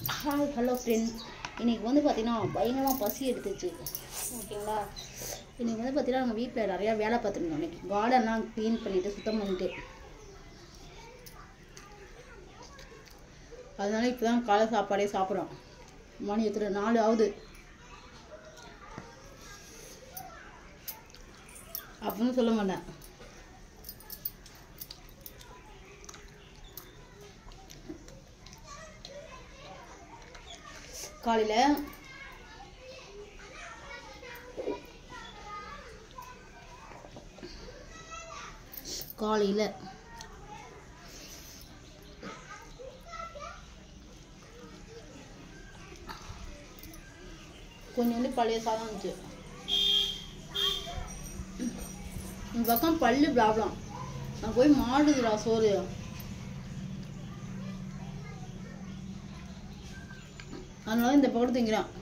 hi hello friends இன்றைக்கி வந்து பார்த்திங்கன்னா பயங்கரமாக பசி எடுத்துச்சு ஓகேங்களா இன்றைக்கி வந்து பார்த்திங்கன்னா நம்ம வீட்டில் நிறையா வேலை பார்த்துருந்தோம் இன்னைக்கு கார்டன்லாம் க்ளீன் பண்ணிவிட்டு சுத்தம் பண்ணிட்டு அதனால இப்போ தான் காலை சாப்பாடே சாப்பிட்றோம் மணி எத்தனை நாலு ஆகுது அப்படின்னு சொல்ல மாட்டேன் காலையில் காலையில் கொஞ்சோண்டு பழைய சாதம் இருந்துச்சு இந்த பக்கம் பல்லு ப்ராப்ளம் நான் போய் மாடுதுடா சோறு அதனால இந்த பக்கம் திங்கிறான்